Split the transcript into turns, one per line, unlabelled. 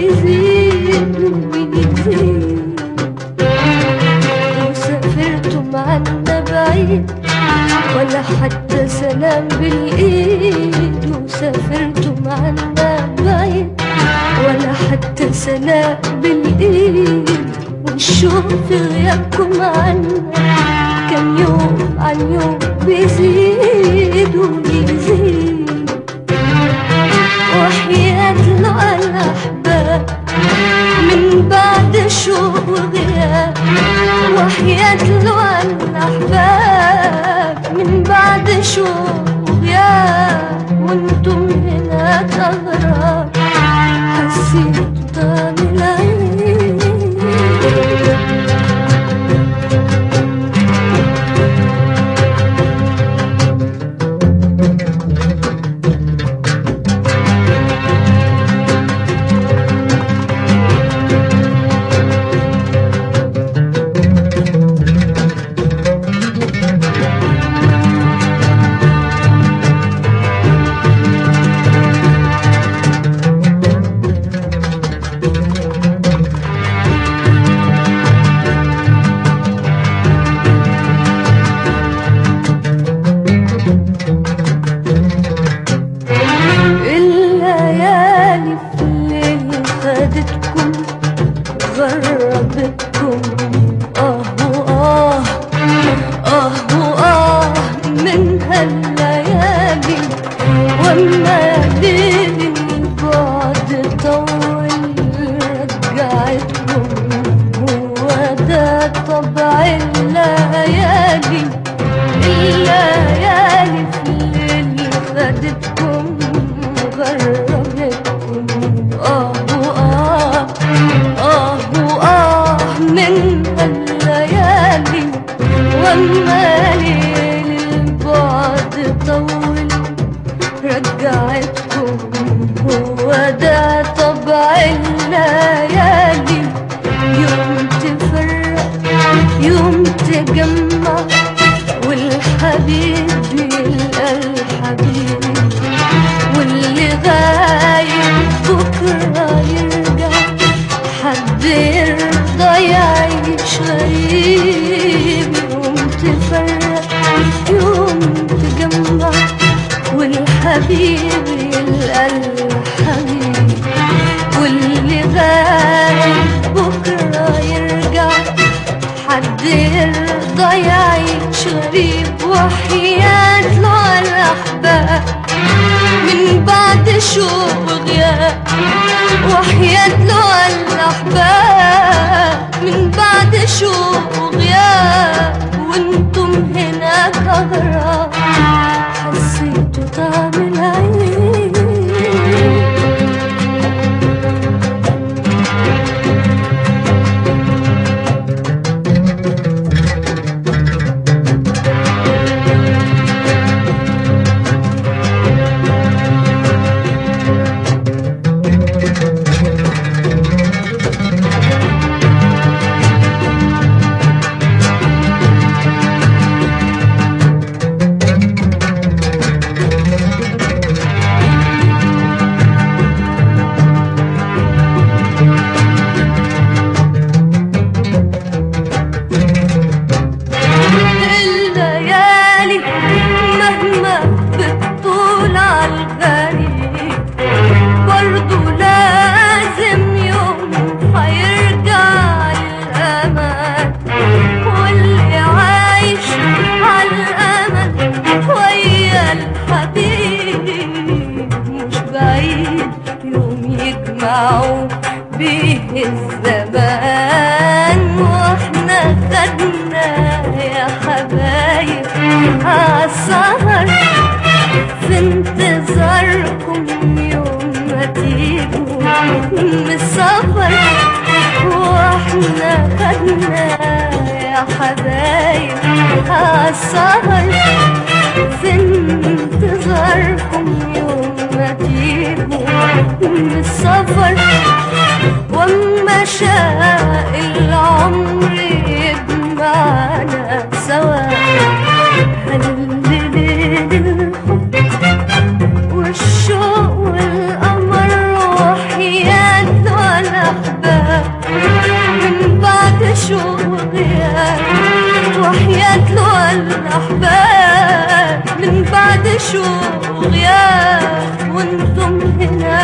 بيزيد وبيزيد وسافرتوا معنا بعيد ولا حتى سلام بالايد وسافرتوا معنا بعيد ولا حتى سلام بالايد والشوق في غيابكم عنا كان يوم عن يوم بيزيد وبيزيد وحياة له الأحباب من بعد شوق وغياب وحياة له الأحباب من بعد شوق وغياب وانتم هناك أغراب حسيت طعم العين الليالي في الليل خدتكم غربتكم اه واه اه واه من هالليالي وما ليل البعد طول رجعتكم هو ده طبع الليالي الليالي في الليل خدتكم غربتكم اه واه اه واه من الليالي وما ليل البعد طول رجعتكم هو ده طبع الليالي يوم تفرق يوم تجمع والحبيب يلقى الحبيب واللي غايب بكرة يرجع حد يرضى يعيش غريب يوم تفرق يوم تجمع والحبيب يلقى الحبيب واللي غايب بكرة يرجع حد يرضى يعيش غريب وحياة له الأحباب من بعد شوق وغياب وحياة له الأحباب من بعد شوق وغياب وانتم هناك أغراب حسيتوا طعم العين الليالي مهما بتطول عالغريب برضو لازم يوم هيرجع الأمان واللي عايش عالأمل ويا الحبيب مش بعيد يوم يجمعوا بيه الزمان واحنا خدنا يا حبايب عالسهر في انتظاركم يوم ما تيجوا من السفر واحنا خدنا يا حبايب عالسهر في انتظاركم يوم ما تيجوا من السفر واما شاء العمر يجمعنا سوا هنليل الحب والشوق والقمر وحياة يتلوى الأحباب من بعد شو غياب وانتم هنا